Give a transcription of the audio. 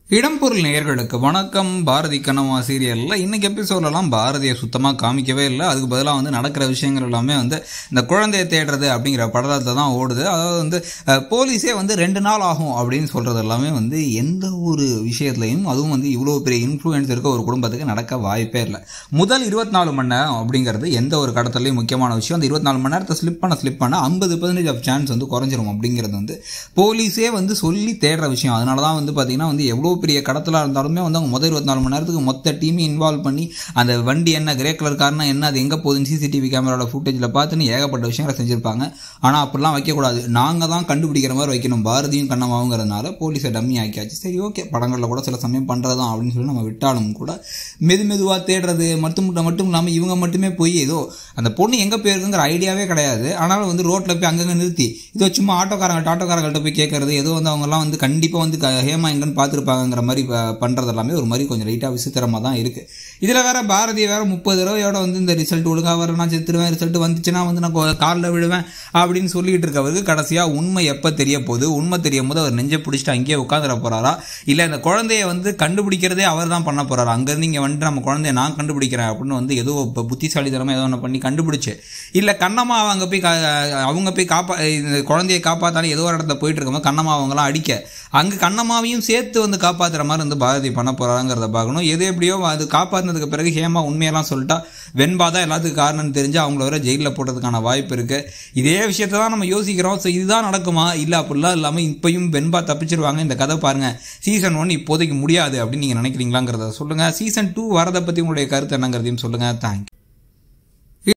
இடம்பொருள் நேயர்களுக்கு வணக்கம் பாரதி கனவா சீரியலில் இன்னைக்கு எபிசோட்லலாம் பாரதியை சுத்தமாக காமிக்கவே இல்லை அதுக்கு பதிலாக வந்து நடக்கிற விஷயங்கள் எல்லாமே வந்து இந்த குழந்தையை தேடுறது அப்படிங்கிற படத்தை தான் ஓடுது அதாவது வந்து அஹ், போலீஸே வந்து ரெண்டு நாள் ஆகும் அப்படின்னு சொல்கிறது எல்லாமே வந்து எந்த ஒரு விஷயத்துலையும் அதுவும் வந்து இவ்வளோ பெரிய இன்ஃப்ளூயன்ஸ் இருக்க ஒரு குடும்பத்துக்கு நடக்க வாய்ப்பே இல்லை முதல் இருபத்தி நாலு மணி நேரம் அப்படிங்கிறது எந்த ஒரு கடத்தலையும் முக்கியமான விஷயம் அந்த இருபத்தி நாலு மணி நேரத்தை ஸ்லிப் பண்ண ஸ்லிப் பண்ண ஐம்பது பர்சன்டேஜ் ஆஃப் சான்ஸ் வந்து குறைஞ்சிரும் அப்படிங்கிறது வந்து போலீஸே வந்து சொல்லி தேடுற விஷயம் அதனால தான் வந்து பார்த்தீங்கன்னா வந்து எவ்வளோ பெரிய கடத்தலாக இருந்தாலுமே வந்து அவங்க முதல் இருபத்தி நாலு மணி நேரத்துக்கு மொத்த டீமையும் இன்வால்வ் பண்ணி அந்த வண்டி என்ன கிரே கலர் காரணம் என்ன அது எங்கே போகுதுன்னு சிசிடிவி கேமராவோட ஃபுட்டேஜில் பார்த்துன்னு ஏகப்பட்ட விஷயங்களை செஞ்சுருப்பாங்க ஆனால் அப்படிலாம் வைக்கக்கூடாது நாங்கள் தான் கண்டுபிடிக்கிற மாதிரி வைக்கணும் பாரதியும் கண்ணமாவுங்கிறதுனால போலீஸை டம்மி ஆக்கியாச்சு சரி ஓகே படங்களில் கூட சில சமயம் பண்ணுறது தான் அப்படின்னு சொல்லி நம்ம விட்டாலும் கூட மெது மெதுவாக தேடுறது மட்டும் மட்டும் இல்லாமல் இவங்க மட்டுமே போய் ஏதோ அந்த பொண்ணு எங்கே போயிருக்குங்கிற ஐடியாவே கிடையாது ஆனாலும் வந்து ரோட்டில் போய் அங்கங்கே நிறுத்தி இதோ சும்மா ஆட்டோக்காரங்க ஆட்டோக்காரங்கள்ட்ட போய் கேட்கறது ஏதோ வந்து அவங்கெல்லாம் வந்து கண்டிப்பாக வந்து க- ஹேமா எங்கன்னு பார்த்துருப்பாங்கங்கிற மாதிரி ப- பண்றது எல்லாமே ஒரு மாதிரி கொஞ்சம் லைட்டாக விசித்திரமாக தான் இருக்குது இதில் வேற பாரதி வேற முப்பது தடவையோட வந்து இந்த ரிசல்ட் ஒழுங்காக வர நான் செத்துருவேன் ரிசல்ட் வந்துச்சுன்னா வந்து நான் காலில் விழுவேன் அப்படின்னு சொல்லிட்டு இருக்கவருக்கு கடைசியாக உண்மை எப்போ தெரிய போகுது உண்மை தெரியும் போது அவர் நெஞ்சை பிடிச்சிட்டு அங்கேயே உட்காந்துட போறாரா இல்லை இந்த குழந்தைய வந்து கண்டுபிடிக்கிறதே அவர் தான் பண்ண போறாரா அங்கேருந்து இங்கே வந்துட்டு நம்ம குழந்தைய நான் கண்டுபிடிக்கிறேன் அப்படின்னு வந்து ஏதோ இப்போ புத்திசாலித்தனமாக ஏதோ ஒன்று பண்ணி கண்டுபிடிச்சு இல்லை கண்ணம்மா அவங்க போய் கா- அவங்க போய் காப்பா இந்த குழந்தையை காப்பாத்தாலும் ஏதோ ஒரு இடத்துல போயிட்டு இருக்கும்போது கண்ணம்மா அவங்களாம் அடிக்க அங்கே கண்ணம்மாவையும் சேர்த்து வந்து காப்பாற்றுற மாதிரி வந்து பாரதி பண்ண போறாங்கிறத பார்க்கணும் எது எப்படியோ அது காப்பாற்றினதுக்கு பிறகு ஹேமா உண்மையெல்லாம் சொல்லிட்டா வெண்பா தான் எல்லாத்துக்கும் காரணம்னு தெரிஞ்சு அவங்கள வர ஜெயிலில் போடுறதுக்கான வாய்ப்பு இருக்கு இதே விஷயத்தை தான் நம்ம யோசிக்கிறோம் ஸோ இதுதான் நடக்குமா இல்லை அப்படிலாம் இல்லாமல் இப்பயும் வெண்பா தப்பிச்சிருவாங்க இந்த கதை பாருங்க சீசன் ஒன் இப்போதைக்கு முடியாது அப்படின்னு நீங்கள் நினைக்கிறீங்களாங்கிறத சொல்லுங்க சீசன் டூ வரதை பற்றி உங்களுடைய கருத்து என்னங்கிறதையும் சொல்லுங்க தேங்க்யூ